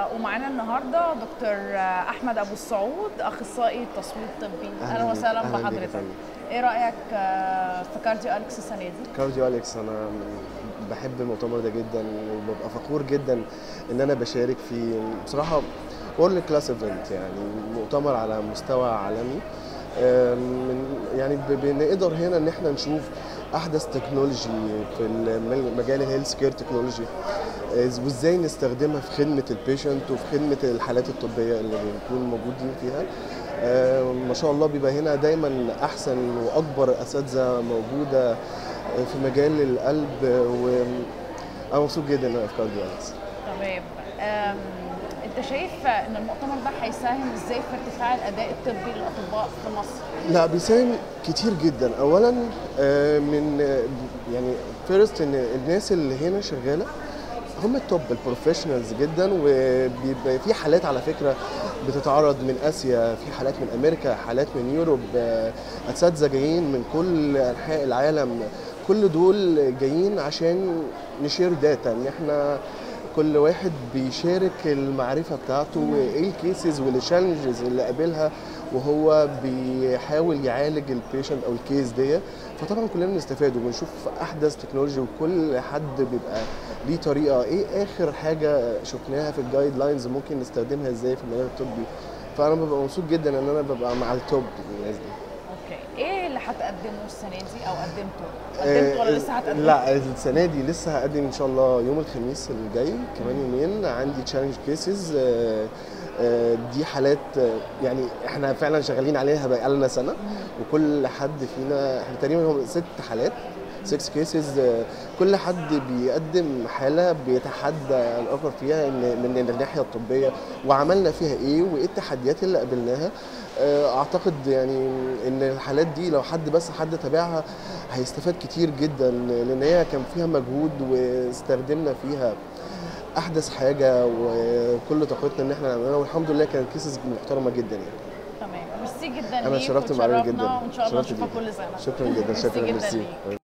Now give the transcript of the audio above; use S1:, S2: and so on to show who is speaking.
S1: ومعانا النهارده دكتور احمد ابو السعود اخصائي التصوير الطبي اهلا
S2: أهلاً بيك-
S1: وسهلا
S2: أهلاً بيك يا
S1: بحضرتك
S2: فندم.
S1: ايه رايك آه، في كارديو اليكس السنه دي
S2: كارديو اليكس انا بحب المؤتمر ده جدا وببقى فخور جدا ان انا بشارك فيه بصراحه وورلد كلاس ايفنت يعني مؤتمر على مستوى عالمي أم، من يعني ب- بنقدر هنا ان احنا نشوف احدث تكنولوجي في الم- مجال الهيلث كير تكنولوجي إز- وازاي نستخدمها في خدمه البيشنت وفي خدمه الحالات الطبيه اللي بنكون موجودين فيها آه، ما شاء الله بيبقى هنا دايما احسن واكبر اساتذه موجوده في مجال القلب وانا مبسوط جدا ان انا في كارديو أليكس.
S1: تمام آم، انت شايف ان المؤتمر ده هيساهم ازاي في ارتفاع الاداء الطبي للاطباء في مصر
S2: لا بيساهم كتير جدا اولا آه، من آه، يعني فيرست ان الناس اللي هنا شغاله هم التوب البروفيشنالز جدا وبيبقى في حالات على فكره بتتعرض من اسيا في حالات من امريكا حالات من يوروب آه، اساتذه جايين من كل انحاء العالم كل دول جايين عشان نشير داتا ان احنا كل واحد بيشارك المعرفه بتاعته وايه الكيسز والتشالنجز اللي قابلها وهو بيحاول يعالج البيشنت او الكيس دي فطبعا كلنا بنستفاد وبنشوف احدث تكنولوجي وكل حد بيبقى ليه طريقه ايه اخر حاجه شفناها في الجايد لاينز ممكن نستخدمها ازاي في المجال الطبي فانا ببقى مبسوط جدا ان انا ببقى مع التوب الناس دي
S1: اوكي ايه اللي هتقدمه السنه دي او قدمته قدمته ولا
S2: آه،
S1: لسه هتقدمه
S2: لا السنه دي لسه هقدم ان شاء الله يوم الخميس الجاي كمان يومين عندي تشالنج كيسز دي حالات آه، يعني احنا فعلا شغالين عليها بقى لنا سنه وكل حد فينا احنا تقريبا هم ست حالات 6 كيسز كل حد بيقدم حاله بيتحدى الاخر فيها ان من الناحيه الطبيه وعملنا فيها ايه وايه التحديات اللي قابلناها آه، اعتقد يعني ان الحالات دي لو حد بس حد تابعها هيستفاد كتير جدا لان هي كان فيها مجهود واستخدمنا فيها احدث حاجه وكل طاقتنا ان احنا نعملها والحمد لله كانت كيسز محترمه جدا يعني
S1: تمام ميرسي جدا
S2: انا
S1: ليك
S2: اتشرفت معاك
S1: وتشرفنا
S2: جدا
S1: وان شاء الله
S2: اتشرفت
S1: نشوفك
S2: بيك.
S1: كل سنه
S2: شكرا جدا
S1: ميرسي
S2: شكرا
S1: جدا
S2: ميرسي
S1: ليك